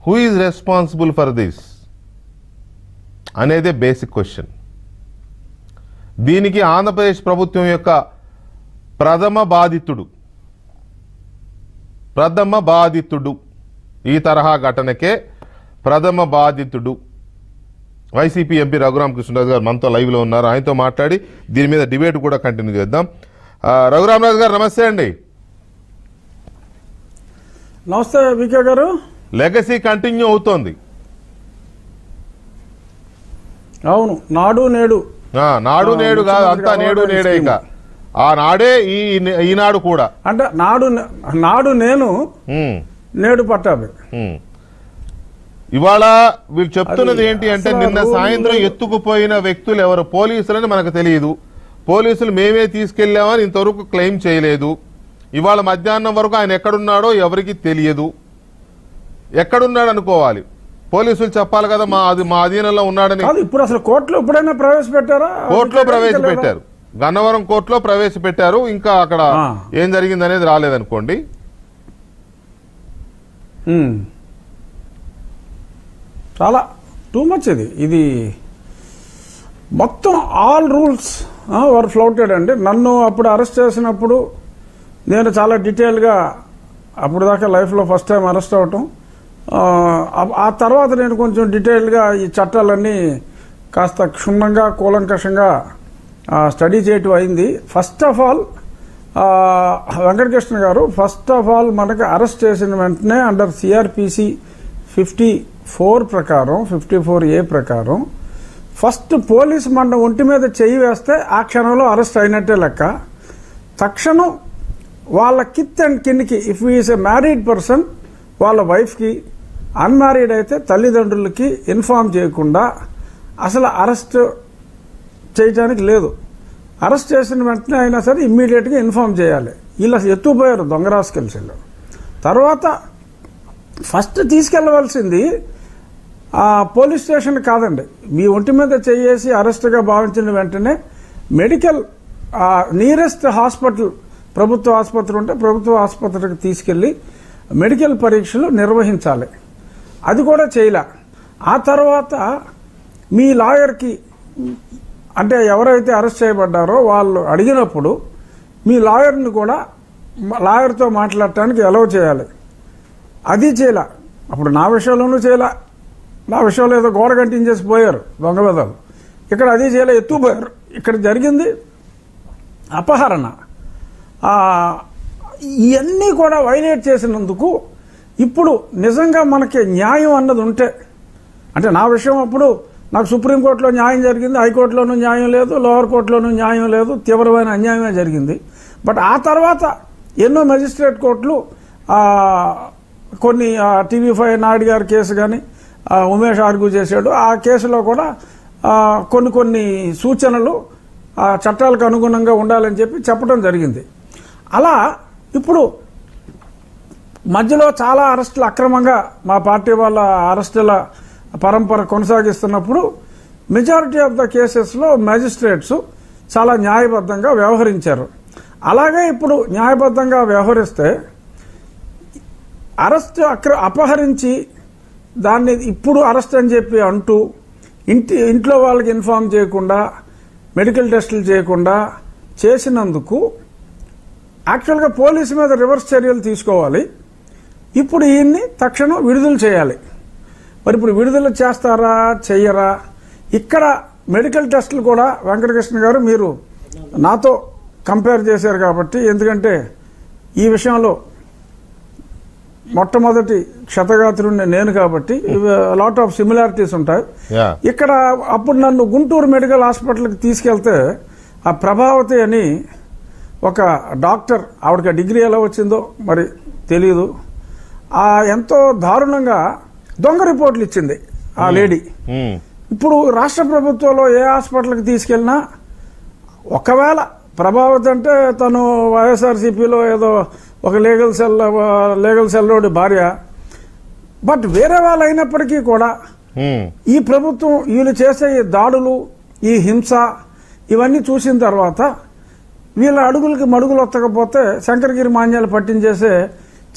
Who is responsible for this అనేదే basic question దీనికి ఆంధ్రప్రదేశ్ ప్రభుత్వం యొక్క ప్రథమ బాధితుడు ప్రథమ బాధితుడు ఈ తరహా ఘటనకే ప్రథమ బాధితుడు వైసీపీ ఎంపీ రఘురామ కృష్ణరాజు గారు మనతో లైవ్లో ఉన్నారు ఆయనతో మాట్లాడి దీని మీద డిబేట్ కూడా కంటిన్యూ చేద్దాం ఆ, రఘురామరాజు గారు నమస్తే అండి నమస్తే వికే గారు లెగసీ కంటిన్యూ అవుతోంది అవును నాడు నేడు ఆ, నాడు ఆ, నేడు కాదు అంతా ముఖ్యమంత్రి నేడు అవార్డు నేడే ఇక ఆ నాడే ఈ ఈనాడు కూడా అంటే నాడు నే- నాడు నేను ఉమ్, నేడు పట్టాభి ఉమ్. ఇవాళ వీళ్ళు చెప్తున్నది అది ఏంటి అంటే అసలు నిన్న రూల్ సాయంత్రం లేదు. ఎత్తుకుపోయిన వ్యక్తులు ఎవరు పోలీసులని మనకు తెలియదు పోలీసులు మేమే తీసుకెళ్లామని ఇంతవరకు క్లెయిమ్ చేయలేదు ఇవాళ మధ్యాహ్నం వరకు ఆయన ఎక్కడున్నాడో ఎవరికి తెలియదు ఎక్కడున్నాడు అనుకోవాలి పోలీసులు చెప్పాలి కదా మా అది మా అధీనంలో ఉన్నాడని కాదు ఇప్పుడు అసలు కోర్టులో ఎప్పుడైనా ప్రవేశపెట్టారా కోర్టులో ఇంకా ప్రవేశపెట్టారు గన్నవరం కోర్టులో ప్రవేశపెట్టారు ఇంకా అక్కడ ఆ. ఏం జరిగింది అనేది రాలేదనుకోండి ఉమ్. చాలా టూ మచ్ ఇది ఇది మొత్తం ఆల్ రూల్స్ వర్ ఫ్లౌటెడ్ అండి నన్ను అప్పుడు అరెస్ట్ చేసినప్పుడు నేను చాలా డీటెయిల్గా అప్పుడు దాకా లైఫ్లో ఫస్ట్ టైం అరెస్ట్ అవటం ఆ, ఆ- ఆ తర్వాత నేను కొంచెం డీటెయిల్గా ఈ చట్టాలన్నీ కాస్త క్షుణ్ణంగా కూలంకషంగా స్టడీ చేయటం అయింది first of all Venkatakrishna garu first of all మనకి అరెస్ట్ చేసిన వెంటనే అండర్ సిఆర్పిసి ఫిఫ్టీ ఫోర్ ప్రకారం ఫిఫ్టీ ఫోర్ ఏ ప్రకారం ఫస్ట్ పోలీస్ మండ ఒంటి మీద చెయ్యి వేస్తే ఆ క్షణంలో అరెస్ట్ అయినట్టే లెక్క తక్షణం వాళ్ళ కిత్ అండ్ కిందికి if is a married person వాళ్ళ వైఫ్కి అన్మ్యారీడ్ అయితే తల్లిదండ్రులకి ఇన్ఫామ్ చేయకుండా అసలు అరెస్ట్ చేయడానికి లేదు అరెస్ట్ చేసిన వెంటనే అయినా సరే ఇమ్మీడియట్గా ఇన్ఫామ్ చేయాలి వీళ్ళు ఎత్తుపోయారు దొంగ రాసుకెళ్ళి తర్వాత ఫస్ట్ తీసుకెళ్లవలసింది ఆ పోలీస్ స్టేషన్ కాదండి మీ ఒంటి మీద చేసి అరెస్ట్గా భావించిన వెంటనే మెడికల్ నియరెస్ట్ హాస్పిటల్ ప్రభుత్వ ఆసుపత్రి ఉంటే ప్రభుత్వ ఆసుపత్రికి తీసుకెళ్లి మెడికల్ పరీక్షలు నిర్వహించాలి అది కూడా చేయలే ఆ తర్వాత మీ లాయర్కి అంటే ఎవరైతే అరెస్ట్ చేయబడ్డారో వాళ్ళు అడిగినప్పుడు మీ లాయర్ని కూడా లాయర్తో మాట్లాడటానికి ఎలవ్ చేయాలి అది చేయలే అప్పుడు నా విషయంలోనూ చేయలే నా విషయంలో ఏదో గోడ కట్టించేసి పోయారు దొంగ వెదలు ఇక్కడ అది చేయలే ఎత్తుపోయారు ఇక్కడ జరిగింది అపహరణ ఆ, ఇవన్నీ కూడా వైలేట్ చేసినందుకు ఇప్పుడు నిజంగా మనకి న్యాయం అన్నది ఉంటే అంటే నా విషయం అప్పుడు నాకు సుప్రీంకోర్టులో న్యాయం జరిగింది హైకోర్టులోనూ న్యాయం లేదు లోవర్ కోర్టులోనూ న్యాయం లేదు తీవ్రమైన అన్యాయమే జరిగింది బట్ ఆ తర్వాత ఎన్నో మెజిస్ట్రేట్ కోర్టులు ఆ, కొన్ని టీవీ ఫైవ్ నాయుడు గారి కేసు కానీ ఉమేష్ ఆర్గ్యూ చేశాడు ఆ కేసులో కూడా ఆ, కొన్ని కొన్ని సూచనలు ఆ చట్టాలకు అనుగుణంగా ఉండాలని చెప్పి చెప్పడం జరిగింది అలా ఇప్పుడు మధ్యలో చాలా అరెస్టులు అక్రమంగా మా పార్టీ వాళ్ళ అరెస్టుల పరంపర కొనసాగిస్తున్నప్పుడు మెజారిటీ ఆఫ్ ద కేసెస్లో మ్యాజిస్ట్రేట్స్ చాలా న్యాయబద్ధంగా వ్యవహరించారు అలాగే ఇప్పుడు న్యాయబద్ధంగా వ్యవహరిస్తే అరెస్ట్ అక్ర అపహరించి దాన్ని ఇప్పుడు అరెస్ట్ అని చెప్పి అంటూ ఇంటి ఇంట్లో వాళ్ళకి ఇన్ఫామ్ చేయకుండా మెడికల్ టెస్టులు చేయకుండా చేసినందుకు యాక్చువల్గా పోలీసు మీద రివర్స్ చర్యలు తీసుకోవాలి ఇప్పుడు ఈయన్ని తక్షణం విడుదల చేయాలి మరి ఇప్పుడు విడుదల చేస్తారా చెయ్యరా ఇక్కడ మెడికల్ టెస్టులు కూడా వెంకటకృష్ణ గారు మీరు నాతో కంపేర్ చేశారు కాబట్టి ఎందుకంటే ఈ విషయంలో మొట్టమొదటి క్షతగాత్రుడిని నేను కాబట్టి లాట్ ఆఫ్ సిమిలారిటీస్ ఉంటాయి Yeah. ఇక్కడ అప్పుడు నన్ను గుంటూరు మెడికల్ హాస్పిటల్కి తీసుకెళ్తే ఆ ప్రభావతి అని ఒక డాక్టర్ ఆవిడకి ఆ డిగ్రీ ఎలా వచ్చిందో మరి తెలియదు ఆ ఎంతో దారుణంగా దొంగ రిపోర్ట్లు ఇచ్చింది ఆ లేడీ ఉమ్, ఇప్పుడు రాష్ట్ర ప్రభుత్వంలో ఏ హాస్పిటల్కి తీసుకెళ్ళినా ఒకవేళ ప్రభావతి అంటే తను వైఎస్ఆర్సీపీలో ఏదో ఒక లీగల్ సెల్ లీగల్ సెల్లోడి భార్య బట్ వేరే వాళ్ళు అయినప్పటికీ కూడా ఉమ్, ఈ ప్రభుత్వం వీళ్ళు చేసే ఈ దాడులు ఈ హింస ఇవన్నీ చూసిన తర్వాత వీళ్ళ అడుగులకి మడుగులు వత్తకపోతే శంకరగిరి మాన్యాలు పట్టించేసే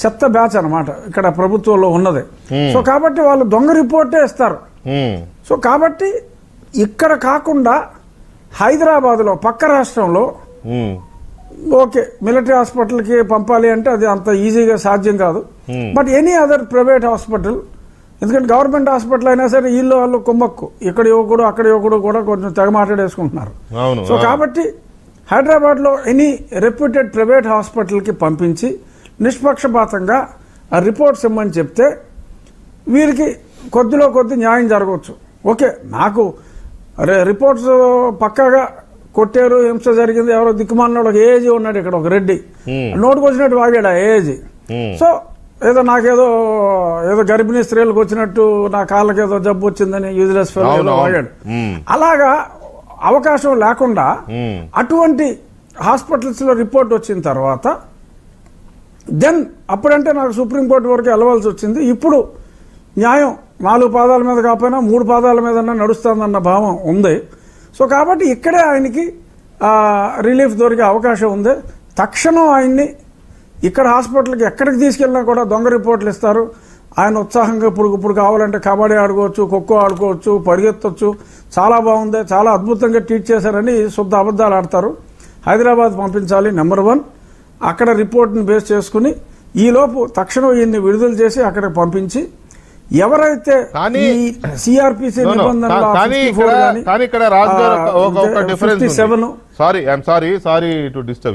చెత్త బ్యాచ్ అన్నమాట ఇక్కడ ప్రభుత్వంలో ఉన్నది సో కాబట్టి వాళ్ళు దొంగ రిపోర్టే ఇస్తారు ఉమ్, సో కాబట్టి ఇక్కడ కాకుండా హైదరాబాద్లో పక్క రాష్ట్రంలో ఉమ్, ఓకే మిలిటరీ హాస్పిటల్కి పంపాలి అంటే అది అంత ఈజీగా సాధ్యం కాదు Hmm. But any other private hospital ఎందుకంటే గవర్నమెంట్ హాస్పిటల్ అయినా సరే వీళ్ళు వాళ్ళు కుమ్మక్కు ఇక్కడ యువకుడు అక్కడ యువకుడు కూడా కొంచెం తెగ మాట్లాడేసుకుంటున్నారు అవును సో ఆ. కాబట్టి హైదరాబాద్లో ఎనీ రెప్యూటెడ్ ప్రైవేట్ హాస్పిటల్కి పంపించి నిష్పక్షపాతంగా ఆ రిపోర్ట్స్ ఇమ్మని చెప్తే వీరికి కొద్దిలో కొద్ది న్యాయం జరగవచ్చు ఓకే నాకు అరే రిపోర్ట్స్ పక్కాగా కొట్టారు హింస జరిగింది ఎవరో దిక్కుమాలినోడు ఒక ఏజీ ఉన్నాడు ఇక్కడ ఒక రెడ్డి Hmm. నోటుకు వచ్చినట్టు వాగాడు ఆ ఏజీ Hmm. సో ఏదో నాకేదో ఏదో గర్భిణీ స్త్రీలకు వచ్చినట్టు నా కాళ్ళకి ఏదో జబ్బు వచ్చిందని యూజ్లెస్ ఫెలో అవును, ఏదో అవును. వాగాడు Hmm. అలాగా అవకాశం లేకుండా ఉమ్, అటువంటి హాస్పిటల్స్ లో రిపోర్ట్ వచ్చిన తర్వాత దెన్ అప్పుడంటే నాకు సుప్రీంకోర్టు వరకు వెళ్ళవలసి వచ్చింది ఇప్పుడు న్యాయం నాలుగు పాదాల మీద కాకపోయినా మూడు పాదాల మీద నడుస్తుందన్న భావం ఉంది సో కాబట్టి ఇక్కడే ఆయనకి రిలీఫ్ దొరికే అవకాశం ఉంది తక్షణం ఆయన్ని ఇక్కడ హాస్పిటల్కి ఎక్కడికి తీసుకెళ్ళినా కూడా దొంగ రిపోర్ట్లు ఇస్తారు ఆయన ఉత్సాహంగా ఇప్పుడు ఇప్పుడు కావాలంటే కబడ్డీ ఆడుకోవచ్చు ఖోఖో ఆడుకోవచ్చు పరిగెత్తవచ్చు చాలా బాగుంది చాలా అద్భుతంగా ట్రీట్ చేశారని శుద్ధ అబద్ధాలు ఆడతారు హైదరాబాద్ పంపించాలి నెంబర్ వన్ అక్కడ రిపోర్ట్ని బేస్ చేసుకుని ఈలోపు తక్షణం ఈయన్ని విడుదల చేసి అక్కడికి పంపించి ఎవరైతే కానీ- ఈ సిఆర్పిసి No, no. నిబంధనలు కా- కానీ ఇక్కడ కానీ ఇక్కడ రాజు గారు ఒక- ఒక difference fifty seven sorry I'm sorry sorry to disturb